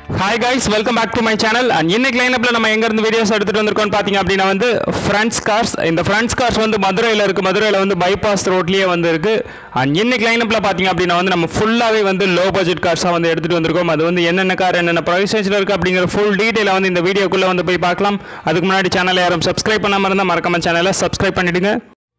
hi guys welcome back to my channel and இன்னைக்கு லைனப்பில் நம்ம எங்கேருந்து வீடியோஸ் எடுத்துகிட்டு வந்திருக்கோம் பார்த்தீங்க அப்படின்னா வந்து ஃப்ரண்ட்ஸ் கார்ஸ் இந்த ஃப்ரண்ட்ஸ் கார்ஸ் வந்து மதுரையில் இருக்குது மதுரையில் வந்து பைபாஸ் ரோட்லேயே வந்து இருக்குது அண்ட் இன்னைக்கு லைனப்பில் பார்த்தீங்க அப்படின்னா வந்து நம்ம ஃபுல்லாகவே வந்து லோ பட்ஜெட் கார்ஸாக வந்து எடுத்துகிட்டு வந்திருக்கோம் அது வந்து என்னென்ன கார் என்னென்ன ப்ரைஸ் ரேஞ்சில் இருக்குது அப்படிங்கிற ஃபுல் டீட்டெயிலை வந்து இந்த வீடியோக்குள்ளே வந்து போய் பார்க்கலாம் அதுக்கு முன்னாடி சேனலை யாரும் சப்ஸ்கிரைப் பண்ணாமல் இருந்தால் மறக்காம சேனலை சப்ஸ்கிரைப் பண்ணிவிடுங்க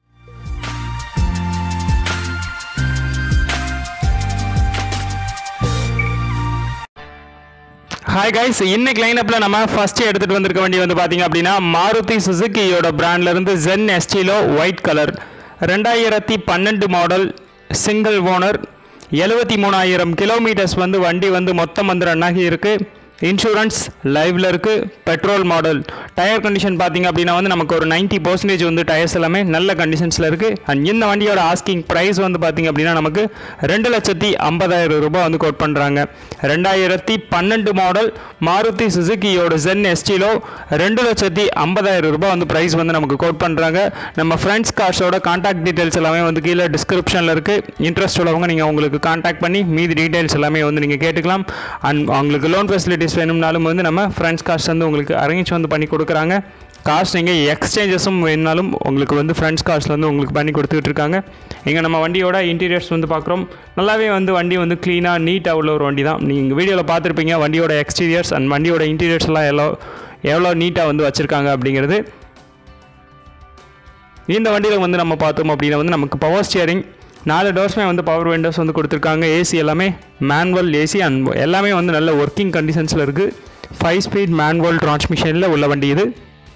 ஹாய் கைஸ் இன்னைக்கு லைனப்பில் நம்ம ஃபர்ஸ்ட் எடுத்துகிட்டு வந்திருக்க வண்டி வந்து பார்த்தீங்க அப்படின்னா மாருதி சுசுக்கியோட பிராண்ட்ல இருந்து ஜென் எஸ்டிலோ ஒயிட் கலர் ரெண்டாயிரத்தி பன்னெண்டு மாடல் சிங்கிள் ஓனர் எழுபத்தி மூணாயிரம் கிலோமீட்டர்ஸ் வந்து வண்டி வந்து மொத்தம் வந்து ரன் ஆகி இருக்கு இன்சூரன்ஸ் லைவ்ல இருக்கு பெட்ரோல் மாடல் டயர் கண்டிஷன் பார்த்தீங்க அப்படின்னா வந்து நமக்கு ஒரு 90% பர்சன்டேஜ் வந்து டயர்ஸ் எல்லாமே நல்ல கண்டிஷன்ஸில் இருக்கு அண்ட் இந்த வண்டியோட ஆஸ்கிங் ப்ரைஸ் வந்து பார்த்தீங்க அப்படின்னா நமக்கு ரெண்டு லட்சத்தி ஐம்பதாயிரம் ரூபாய் வந்து கோட் பண்ணுறாங்க ரெண்டாயிரத்தி பன்னெண்டு மாடல் மாருதி சுசுக்கியோட ஜென் எஸ்டிலோ ரெண்டு லட்சத்தி ஐம்பதாயிரம் ரூபாய் வந்து ப்ரைஸ் வந்து நமக்கு கோட் பண்ணுறாங்க நம்ம ஃப்ரெண்ட்ஸ் கார்ஸோட காண்டாக்ட் டீட்டெயில்ஸ் எல்லாமே வந்து கீழே டிஸ்கிரிப்ஷனில் இருக்குது இன்ட்ரெஸ்ட் உள்ளவங்க நீங்கள் உங்களுக்கு காண்டாக்ட் பண்ணி மீதி டீட்டெயில்ஸ் எல்லாமே வந்து நீங்கள் கேட்டுக்கலாம் அண்ட் உங்களுக்கு லோன் ஃபெசிலிட்டிஸ் வேணும்னாலும் வந்து நம்ம ஃப்ரெண்ட்ஸ் கார்ஸ் வந்து உங்களுக்கு அரேஞ்ச் வந்து பண்ணி கொடுக்குறாங்க காசு நீங்கள் எக்ஸ்சேஞ்சஸும் வேணுனாலும் உங்களுக்கு வந்து ஃப்ரெண்ட்ஸ் கார்ஸில் வந்து உங்களுக்கு பண்ணி கொடுத்துட்டு இருக்காங்க இங்கே நம்ம வண்டியோட இன்டீரியர்ஸ் வந்து பார்க்குறோம் நல்லாவே வந்து வண்டி வந்து க்ளீனாக நீட்டாக உள்ள ஒரு வண்டி தான் நீங்கள் வீடியோவில் பார்த்துருப்பீங்க வண்டியோட எக்ஸ்டீரியர்ஸ் அண்ட் வண்டியோட இன்டீரியர்ஸ் எல்லாம் எவ்வளோ எவ்வளோ நீட்டாக வந்து வச்சுருக்காங்க அப்படிங்கிறது இந்த வண்டியில் வந்து நம்ம பார்த்தோம் அப்படின்னா வந்து நமக்கு பவர் ஸ்டியரிங் நாலு டோர்ஸுமே வந்து பவர் விண்டோஸ் வந்து கொடுத்துருக்காங்க ஏசி எல்லாமே மேனுவல் ஏசி அண்ட் எல்லாமே வந்து நல்ல ஒர்க்கிங் கண்டிஷன்ஸில் இருக்குது ஃபைவ் ஸ்பீட் மேனுவல் டிரான்ஸ்மிஷனில் உள்ள வண்டி இது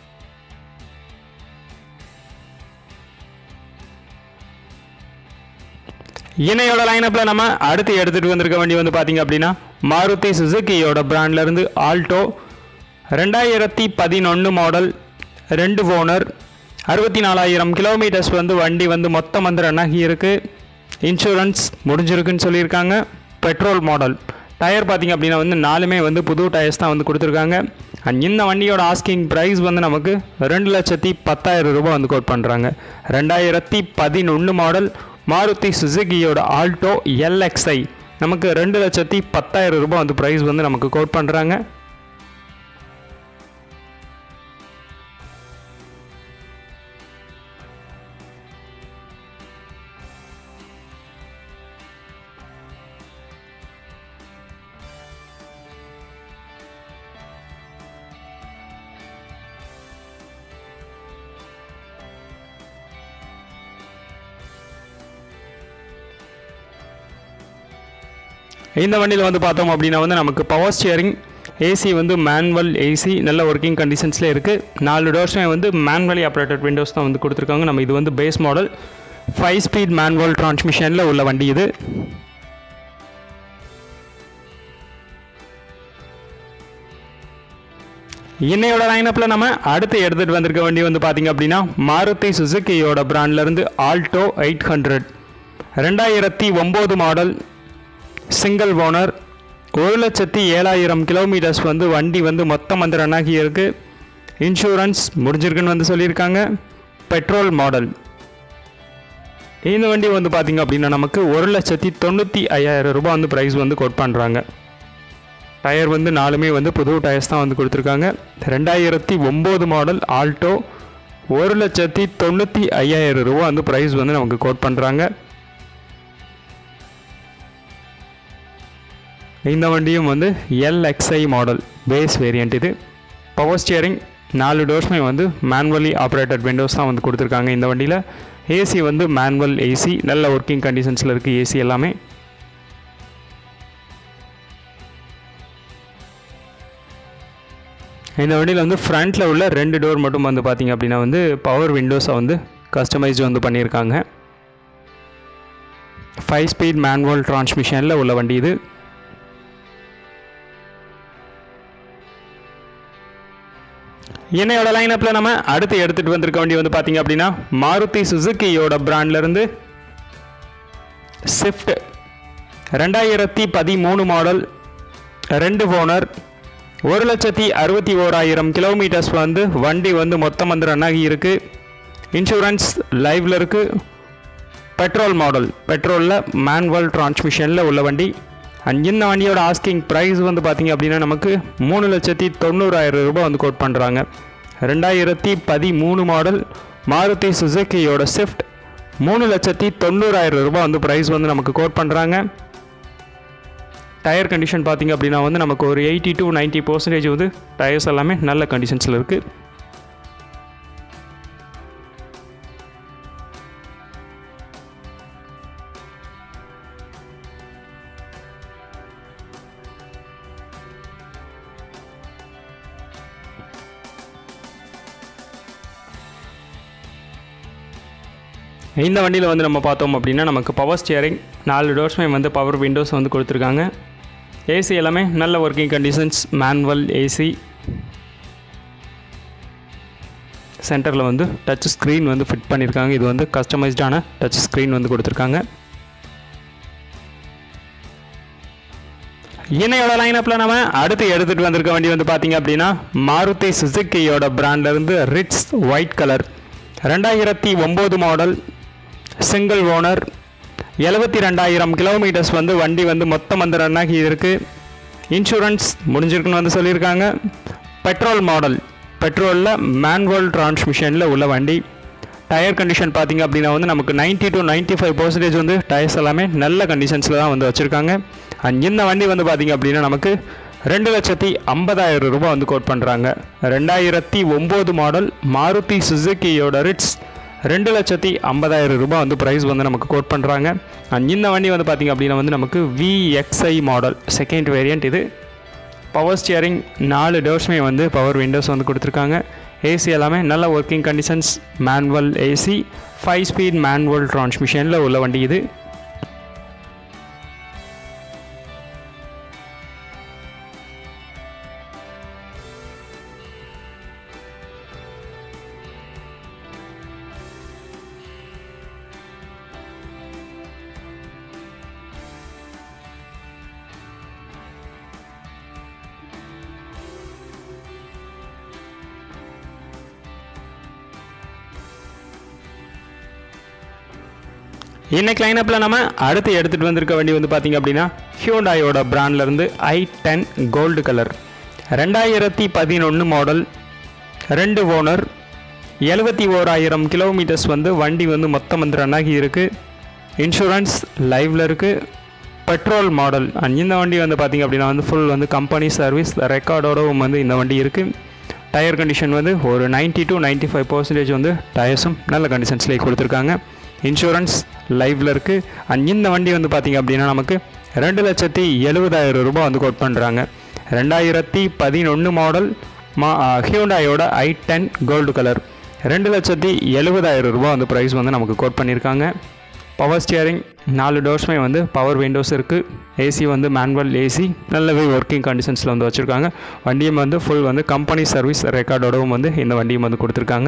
இணையோட லைனப்பில் நம்ம அடுத்து எடுத்துகிட்டு வந்திருக்க வண்டி வந்து பார்த்தீங்க அப்படின்னா மாருதி சுசுக்கியோட பிராண்ட்ல இருந்து ஆல்டோ ரெண்டாயிரத்தி பதினொன்று மாடல் ரெண்டு ஓனர் அறுபத்தி நாலாயிரம் கிலோமீட்டர்ஸ் வந்து வண்டி வந்து மொத்தம் வந்து ரன் ஆகி இருக்கு இன்சூரன்ஸ் முடிஞ்சிருக்குன்னு சொல்லியிருக்காங்க பெட்ரோல் மாடல் டயர் பார்த்தீங்க அப்படின்னா வந்து நாலுமே வந்து புது டயர்ஸ் தான் வந்து கொடுத்துருக்காங்க அண்ட் இந்த வண்டியோட ஆஸ்கிங் ப்ரைஸ் வந்து நமக்கு ரெண்டு லட்சத்தி பத்தாயிரம் ரூபாய் வந்து கோட் பண்ணுறாங்க ரெண்டாயிரத்தி பதினொன்று மாடல் மாருதி சுசுகியோட ஆல்டோ எல்எக்ஸ்ஐ நமக்கு ரெண்டு லட்சத்தி பத்தாயிரம் ரூபாய் வந்து ப்ரைஸ் வந்து நமக்கு கோட் பண்ணுறாங்க இந்த வண்டியில் வந்து பார்த்தோம் அப்படின்னா வந்து நமக்கு பவர் ஸ்டியரிங் ஏசி வந்து மேனுவல் ஏசி நல்ல ஒர்க்கிங் கண்டிஷன்ஸில் இருக்குது நாலு டோர்ஸுமே வந்து மேனுவலி ஆப்ரேட்டட் விண்டோஸ் தான் வந்து கொடுத்துருக்காங்க நம்ம இது வந்து base model five speed manual டிரான்ஸ்மிஷனில் உள்ள வண்டி இது இன்னையோட லைனப்பில் நம்ம அடுத்து எடுத்துகிட்டு வந்திருக்க வண்டி வந்து பார்த்தீங்க அப்படின்னா மாருதி சுசுக்கியோட பிராண்ட்லேருந்து ஆல்டோ எயிட் ஹண்ட்ரட் ரெண்டாயிரத்தி ஒம்பது மாடல் சிங்கிள் ஓனர் ஒரு லட்சத்தி ஏழாயிரம் கிலோமீட்டர்ஸ் வந்து வண்டி வந்து மொத்தம் வந்து ரன் ஆகி இருக்கு இன்சூரன்ஸ் முடிஞ்சிருக்குன்னு வந்து சொல்லியிருக்காங்க பெட்ரோல் மாடல் இந்த வண்டி வந்து பார்த்திங்க அப்படின்னா நமக்கு ஒரு லட்சத்தி தொண்ணூற்றி ஐயாயிரம் ரூபாய் வந்து ப்ரைஸ் வந்து கோட் பண்ணுறாங்க டயர் வந்து நாலுமே வந்து புது டயர்ஸ் தான் வந்து கொடுத்துருக்காங்க ரெண்டாயிரத்தி ஒம்பது மாடல் ஆல்டோ ஒரு லட்சத்தி தொண்ணூற்றி ஐயாயிரம் ரூபா வந்து ப்ரைஸ் வந்து நமக்கு கோட் பண்ணுறாங்க இந்த வண்டியும் வந்து எல்எக்ஸ்ஐ மாடல் பேஸ் வேரியண்ட் இது பவர் ஸ்டியரிங் நாலு டோர்ஸுமே வந்து மேனுவலி ஆப்ரேட்டட் விண்டோஸ் தான் வந்து கொடுத்துருக்காங்க இந்த வண்டியில் ஏசி வந்து மேனுவல் ஏசி நல்ல ஒர்க்கிங் கண்டிஷன்ஸில் இருக்குது ஏசி எல்லாமே இந்த வண்டியில் வந்து ஃப்ரண்ட்டில் உள்ள ரெண்டு டோர் மட்டும் வந்து பார்த்திங்க அப்படின்னா வந்து பவர் விண்டோஸை வந்து கஸ்டமைஸ்டு வந்து பண்ணியிருக்காங்க ஃபைவ் ஸ்பீட் மேனுவல் டிரான்ஸ்மிஷனில் உள்ள வண்டி இது என்னையோட லைனப்பில் நம்ம அடுத்து எடுத்துகிட்டு வந்திருக்க வண்டி வந்து பார்த்தீங்க அப்படின்னா மாருதி சுசுக்கியோட பிராண்ட்லேருந்து ஸ்விஃப்ட் ரெண்டாயிரத்தி பதிமூணு மாடல் ரெண்டு ஓனர் ஒரு லட்சத்தி அறுபத்தி ஓராயிரம் கிலோமீட்டர்ஸ் வந்து வண்டி வந்து மொத்தம் வந்து ரன் ஆகி இருக்கு இன்சூரன்ஸ் லைவ்ல இருக்கு பெட்ரோல் மாடல் பெட்ரோலில் மேனுவல் டிரான்ஸ்மிஷனில் உள்ள வண்டி அண்ட் இந்த வண்டியோட ஆஸ்கிங் ப்ரைஸ் வந்து பார்த்திங்க அப்படின்னா நமக்கு மூணு லட்சத்தி தொண்ணூறாயிரம் ரூபாய் வந்து கோட் பண்ணுறாங்க ரெண்டாயிரத்தி பதிமூணு மாடல் மாருதி சுசுக்கியோட ஸ்விஃப்ட் மூணு லட்சத்தி தொண்ணூறாயிரம் ரூபாய் வந்து ப்ரைஸ் வந்து நமக்கு கோட் பண்ணுறாங்க டயர் கண்டிஷன் பார்த்திங்க அப்படின்னா வந்து நமக்கு ஒரு எயிட்டி டு நைன்ட்டி பர்சன்டேஜ் வந்து டயர்ஸ் எல்லாமே நல்ல கண்டிஷன்ஸில் இருக்குது இந்த வண்டியில் வந்து நம்ம பார்த்தோம் அப்படின்னா நமக்கு பவர் ஸ்டியரிங் நாலு டோர்ஸுமே வந்து பவர் விண்டோஸ் வந்து கொடுத்துருக்காங்க ஏசி எல்லாமே நல்ல ஒர்க்கிங் கண்டிஷன்ஸ் மேனுவல் ஏசி சென்டரில் வந்து டச் ஸ்க்ரீன் வந்து ஃபிட் பண்ணியிருக்காங்க இது வந்து கஸ்டமைஸ்டான டச் ஸ்க்ரீன் வந்து கொடுத்துருக்காங்க இன்னையோட லைனப்பில் நம்ம அடுத்து எடுத்துகிட்டு வந்திருக்க வண்டி வந்து பார்த்தீங்க அப்படின்னா மாருதி சுசுக்கியோட பிராண்ட்லேருந்து ரிட்ஸ் ஒயிட் கலர் ரெண்டாயிரத்தி ஒம்பது மாடல் சிங்கிள் ஓனர் எழுபத்தி ரெண்டாயிரம் கிலோமீட்டர்ஸ் வந்து வண்டி வந்து மொத்தம் வந்து ரன் ஆகி இருக்குது இன்சூரன்ஸ் முடிஞ்சிருக்குன்னு வந்து சொல்லியிருக்காங்க பெட்ரோல் மாடல் பெட்ரோலில் மேனுவல் டிரான்ஸ்மிஷனில் உள்ள வண்டி டயர் கண்டிஷன் பார்த்தீங்க அப்படின்னா வந்து நமக்கு 90 டு 95% ஃபைவ் பர்சன்டேஜ் வந்து டயர்ஸ் எல்லாமே நல்ல கண்டிஷன்ஸில் தான் வந்து வச்சுருக்காங்க அண்ட் இந்த வண்டி வந்து பார்த்தீங்க அப்படின்னா நமக்கு ரெண்டு லட்சத்தி ஐம்பதாயிரம் ரூபாய் வந்து கோட் பண்ணுறாங்க ரெண்டாயிரத்தி ஒம்பது மாடல் மாருதி சுசுக்கியோட ரிட்ஸ் ரெண்டு லட்சத்தி ஐம்பதாயிரம் ரூபாய் வந்து ப்ரைஸ் வந்து நமக்கு கோட் பண்ணுறாங்க அண்ட் இந்த வண்டி வந்து பார்த்திங்க அப்படின்னா வந்து நமக்கு விஎக்ஸ்ஐ மாடல் செகண்ட் வேரியண்ட் இது பவர் ஸ்டியரிங் நாலு டோர்ஸுமே வந்து பவர் விண்டோஸ் வந்து கொடுத்துருக்காங்க ஏசி எல்லாமே நல்ல working conditions manual AC five speed manual டிரான்ஸ்மிஷனில் உள்ள வண்டி இது இன்னைக்கு லைனப்பில் நம்ம அடுத்து எடுத்துகிட்டு வந்திருக்க வண்டி வந்து பார்த்திங்க அப்படின்னா ஹியூண்டாயோட பிராண்ட்லேருந்து ஐ டென் கோல்டு கலர் ரெண்டாயிரத்தி பதினொன்று மாடல் ரெண்டு ஓனர் எழுபத்தி ஓராயிரம் கிலோமீட்டர்ஸ் வந்து வண்டி வந்து மொத்தம் வந்து ரன் ஆகி இருக்குது இன்சூரன்ஸ் லைவில் இருக்குது பெட்ரோல் மாடல் அண்ட் இந்த வண்டி வந்து பார்த்திங்க அப்படின்னா வந்து ஃபுல் வந்து கம்பெனி சர்வீஸ் ரெக்கார்டோடவும் வந்து இந்த வண்டி இருக்குது டயர் கண்டிஷன் வந்து ஒரு 90 டு 95% ஃபைவ் பர்சன்டேஜ் வந்து டயர்ஸும் நல்ல கண்டிஷன்ஸ்லேயே கொடுத்துருக்காங்க இன்சூரன்ஸ் லைவில் இருக்குது அண்ட் இந்த வண்டி வந்து பார்த்திங்க அப்படின்னா நமக்கு ரெண்டு லட்சத்தி எழுபதாயிரம் ரூபாய் வந்து கோட் பண்ணுறாங்க ரெண்டாயிரத்தி பதினொன்று மாடல் மா ஹியூண்டாயோட ஐ டென் கோல்டு கலர் ரெண்டு லட்சத்தி எழுபதாயிரம் ரூபாய் வந்து ப்ரைஸ் வந்து நமக்கு கோட் பண்ணியிருக்காங்க பவர் ஸ்டியரிங் நாலு டோர்ஸுமே வந்து பவர் விண்டோஸ் இருக்குது ஏசி வந்து மேனுவல் ஏசி நல்லாவே ஒர்க்கிங் கண்டிஷன்ஸில் வந்து வச்சுருக்காங்க வண்டியும் வந்து ஃபுல் வந்து கம்பெனி சர்வீஸ் ரெக்கார்டோடவும் வந்து இந்த வண்டியும் வந்து கொடுத்துருக்காங்க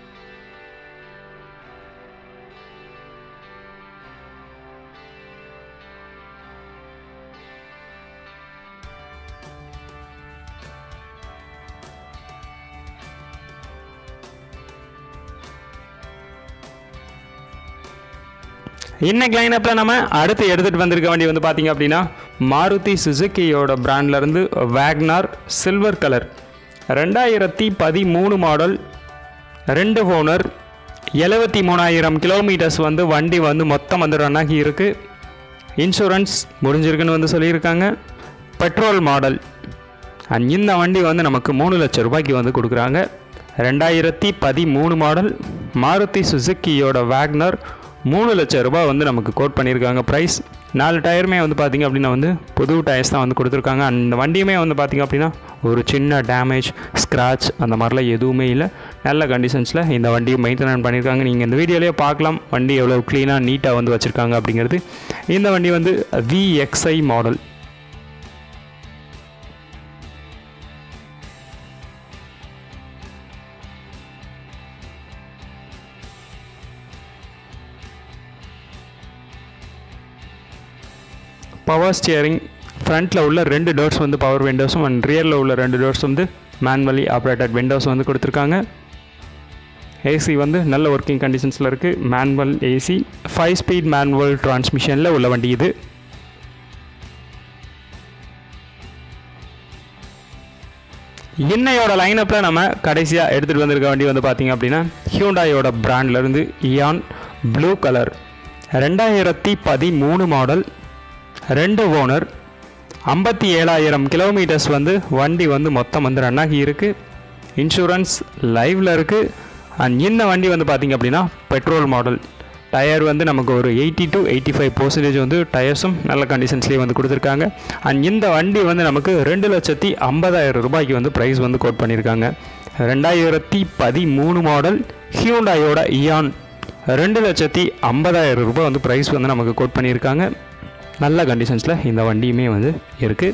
இன்னைக்கு லைனப்பில் நம்ம அடுத்து எடுத்துகிட்டு வந்திருக்க வண்டி வந்து பார்த்தீங்க அப்படின்னா மாருதி சுசுக்கியோட பிராண்ட்லேருந்து வேக்னார் சில்வர் கலர் ரெண்டாயிரத்தி பதிமூணு மாடல் ரெண்டு ஓனர் எழுபத்தி மூணாயிரம் கிலோமீட்டர்ஸ் வந்து வண்டி வந்து மொத்தம் வந்து ரன் ஆகி இருக்குது இன்சூரன்ஸ் முடிஞ்சிருக்குன்னு வந்து சொல்லியிருக்காங்க பெட்ரோல் மாடல் அண்ட் இந்த வண்டி வந்து நமக்கு மூணு லட்சம் ரூபாய்க்கு வந்து கொடுக்குறாங்க ரெண்டாயிரத்தி பதிமூணு மாடல் மாருதி சுசுக்கியோட வேக்னர் மூணு லட்சம் ரூபாய் வந்து நமக்கு கோட் பண்ணியிருக்காங்க ப்ரைஸ் நாலு டயருமே வந்து பார்த்திங்க அப்படின்னா வந்து புது டயர்ஸ் தான் வந்து கொடுத்துருக்காங்க அந்த வண்டியுமே வந்து பார்த்திங்க அப்படின்னா ஒரு சின்ன டேமேஜ் ஸ்க்ராட்ச் அந்த மாதிரிலாம் எதுவுமே இல்லை நல்ல கண்டிஷன்ஸில் இந்த வண்டியை மெயின்டெனன் பண்ணியிருக்காங்க நீங்கள் இந்த வீடியோலேயே பார்க்கலாம் வண்டி எவ்வளோ க்ளீனாக நீட்டாக வந்து வச்சுருக்காங்க அப்படிங்கிறது இந்த வண்டி வந்து விஎக்ஸ்ஐ மாடல் பவர் ஸ்டியரிங் ஃப்ரண்ட்டில் உள்ள ரெண்டு டோர்ஸ் வந்து பவர் விண்டோஸும் அண்ட் ரியரில் உள்ள ரெண்டு டோர்ஸ் வந்து மேனுவலி ஆப்ரேட்டட் விண்டோஸ் வந்து கொடுத்துருக்காங்க ஏசி வந்து நல்ல ஒர்க்கிங் கண்டிஷன்ஸில் இருக்குது manual AC five speed manual டிரான்ஸ்மிஷனில் உள்ள வண்டி இது இன்னையோட லைனப்பில் நம்ம கடைசியாக எடுத்துகிட்டு வந்திருக்க வண்டி வந்து பார்த்தீங்க அப்படின்னா ஹியூண்டாயோட பிராண்ட்லேருந்து இயான் ப்ளூ கலர் ரெண்டாயிரத்தி பதிமூணு மாடல் ரெண்டு ஓனர் ஐம்பத்தி ஏழாயிரம் கிலோமீட்டர்ஸ் வந்து வண்டி வந்து மொத்தம் வந்து ரன் ஆகி இருக்குது இன்சூரன்ஸ் லைவில் இருக்குது அண்ட் இந்த வண்டி வந்து பார்த்திங்க அப்படின்னா பெட்ரோல் மாடல் டயர் வந்து நமக்கு ஒரு eighty to eighty five percentage வந்து டயர்ஸும் நல்ல கண்டிஷன்ஸ்லேயே வந்து கொடுத்துருக்காங்க அண்ட் இந்த வண்டி வந்து நமக்கு ரெண்டு லட்சத்தி ஐம்பதாயிரம் ரூபாய்க்கு வந்து ப்ரைஸ் வந்து கோட் பண்ணியிருக்காங்க ரெண்டாயிரத்தி பதிமூணு மாடல் ஹியூண்டாயோட இயான் ரெண்டு லட்சத்தி ஐம்பதாயிரம் ரூபாய் வந்து ப்ரைஸ் வந்து நமக்கு கோட் பண்ணியிருக்காங்க நல்ல கண்டிஷன்ஸில் இந்த வண்டியுமே வந்து இருக்குது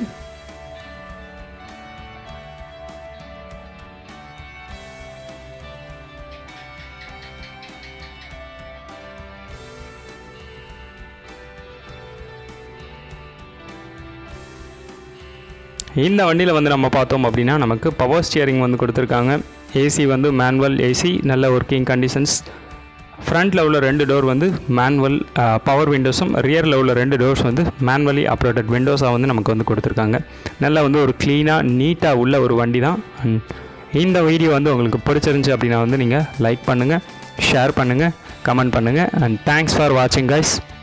இந்த வண்டியில் வந்து நம்ம பார்த்தோம் அப்படின்னா நமக்கு பவர் ஸ்டியரிங் வந்து கொடுத்துருக்காங்க ஏசி வந்து மேனுவல் ஏசி நல்ல ஒர்க்கிங் கண்டிஷன்ஸ் ஃப்ரண்ட்டில் உள்ள ரெண்டு டோர் வந்து மேனுவல் பவர் விண்டோஸும் ரியரில் உள்ள ரெண்டு டோர்ஸ் வந்து மேனுவலி ஆப்ரேட்டட் விண்டோஸாக வந்து நமக்கு வந்து கொடுத்துருக்காங்க நல்லா வந்து ஒரு க்ளீனாக நீட்டாக உள்ள ஒரு வண்டி தான் And இந்த வீடியோ வந்து உங்களுக்கு பிடிச்சிருந்துச்சி அப்படின்னா வந்து நீங்கள் லைக் பண்ணுங்கள் ஷேர் பண்ணுங்கள் கமெண்ட் பண்ணுங்கள் அண்ட் தேங்க்ஸ் ஃபார் வாட்சிங் கைஸ்